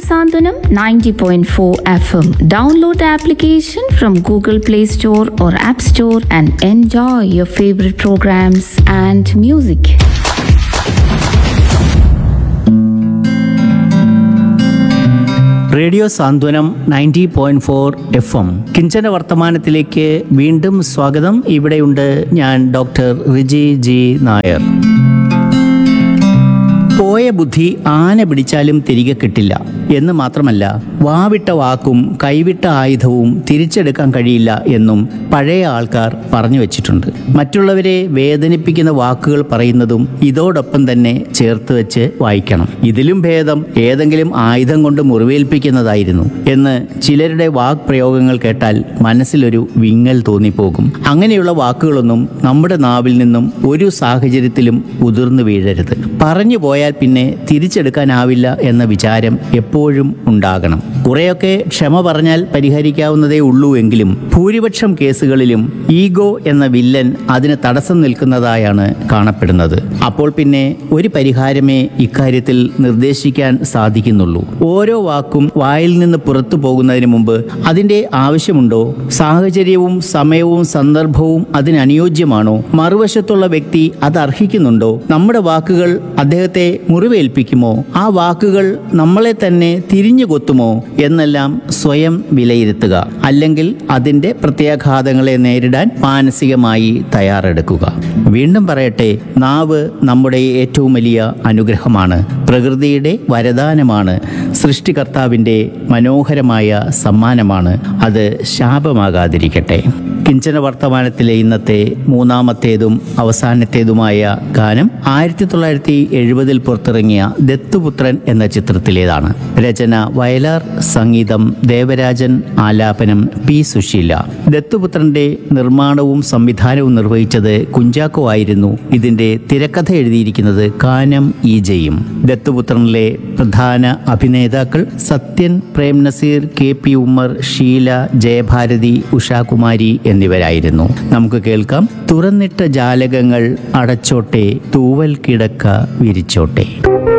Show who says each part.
Speaker 1: Sandhanam 90.4 FM. Download the application from Google Play Store or App Store and enjoy your favorite programs and music.
Speaker 2: Radio Santhwanam ninety point four F M കിഞ്ചന വർത്തമാനത്തിലേക്ക് വീണ്ടും സ്വാഗതം ഇവിടെയുണ്ട് ഞാൻ doctor Riji G Nair പോയ ബുദ്ധി ആന പിടിച്ചാലും തിരികെ കിട്ടില്ല എന്ന് മാത്രമല്ല വാവിട്ട വാക്കും കൈവിട്ട ആയുധവും തിരിച്ചെടുക്കാൻ കഴിയില്ല എന്നും പഴയ ആൾക്കാർ പറഞ്ഞു വെച്ചിട്ടുണ്ട് മറ്റുള്ളവരെ വേദനിപ്പിക്കുന്ന വാക്കുകൾ പറയുന്നതും ഇതോടൊപ്പം തന്നെ ചേർത്ത് വെച്ച് വായിക്കണം ഇതിലും ഭേദം ഏതെങ്കിലും ആയുധം കൊണ്ട് മുറിവേൽപ്പിക്കുന്നതായിരുന്നു എന്ന് ചിലരുടെ വാക് പ്രയോഗങ്ങൾ കേട്ടാൽ മനസ്സിലൊരു വിങ്ങൽ തോന്നിപ്പോകും അങ്ങനെയുള്ള വാക്കുകളൊന്നും നമ്മുടെ നാവിൽ നിന്നും ഒരു സാഹചര്യത്തിലും ഉതിർന്നു വീഴരുത് പറഞ്ഞു പോയാൽ പിന്നെ തിരിച്ചെടുക്കാനാവില്ല എന്ന വിചാരം എപ്പോഴും ഉണ്ടാകണം കുറെയൊക്കെ ക്ഷമ പറഞ്ഞാൽ പരിഹരിക്കാവുന്നതേ ഉള്ളൂ എങ്കിലും ഭൂരിപക്ഷം കേസുകളിലും ഈഗോ എന്ന വില്ലൻ അതിന് തടസ്സം നിൽക്കുന്നതായാണ് കാണപ്പെടുന്നത് അപ്പോൾ പിന്നെ ഒരു പരിഹാരമേ ഇക്കാര്യത്തിൽ നിർദ്ദേശിക്കാൻ സാധിക്കുന്നുള്ളൂ ഓരോ വാക്കും വായിൽ നിന്ന് പുറത്തു പോകുന്നതിന് മുമ്പ് അതിൻ്റെ ആവശ്യമുണ്ടോ സാഹചര്യവും സമയവും സന്ദർഭവും അതിനനുയോജ്യമാണോ മറുവശത്തുള്ള വ്യക്തി അത് അർഹിക്കുന്നുണ്ടോ നമ്മുടെ വാക്കുകൾ അദ്ദേഹത്തെ മുറിവേൽപ്പിക്കുമോ ആ വാക്കുകൾ നമ്മളെ തന്നെ തിരിഞ്ഞു കൊത്തുമോ എന്നെല്ലാം സ്വയം വിലയിരുത്തുക അല്ലെങ്കിൽ അതിൻ്റെ പ്രത്യാഘാതങ്ങളെ നേരിടാൻ മാനസികമായി തയ്യാറെടുക്കുക വീണ്ടും പറയട്ടെ നാവ് നമ്മുടെ ഏറ്റവും വലിയ അനുഗ്രഹമാണ് പ്രകൃതിയുടെ വരദാനമാണ് സൃഷ്ടികർത്താവിൻ്റെ മനോഹരമായ സമ്മാനമാണ് അത് ശാപമാകാതിരിക്കട്ടെ കിഞ്ചന വർത്തമാനത്തിലെ ഇന്നത്തെ മൂന്നാമത്തേതും അവസാനത്തേതുമായ ഗാനം ആയിരത്തി തൊള്ളായിരത്തി എഴുപതിൽ പുറത്തിറങ്ങിയ ദത്തുപുത്രൻ എന്ന ചിത്രത്തിലേതാണ് രചന വയലാർ സംഗീതം ദേവരാജൻ ആലാപനം പി സുശീല ദത്തുപുത്രന്റെ നിർമ്മാണവും സംവിധാനവും നിർവഹിച്ചത് കുഞ്ചാക്കോ ആയിരുന്നു ഇതിന്റെ തിരക്കഥ എഴുതിയിരിക്കുന്നത് കാനം ഈജയും ദത്തുപുത്രനിലെ പ്രധാന അഭിനേതാക്കൾ സത്യൻ പ്രേം നസീർ കെ പി ഉമ്മർ ഷീല ജയഭാരതി ഉഷാകുമാരി എന്നിവരായിരുന്നു നമുക്ക് കേൾക്കാം തുറന്നിട്ട ജാലകങ്ങൾ അടച്ചോട്ടെ തൂവൽ കിടക്ക വിരിച്ചോട്ടെ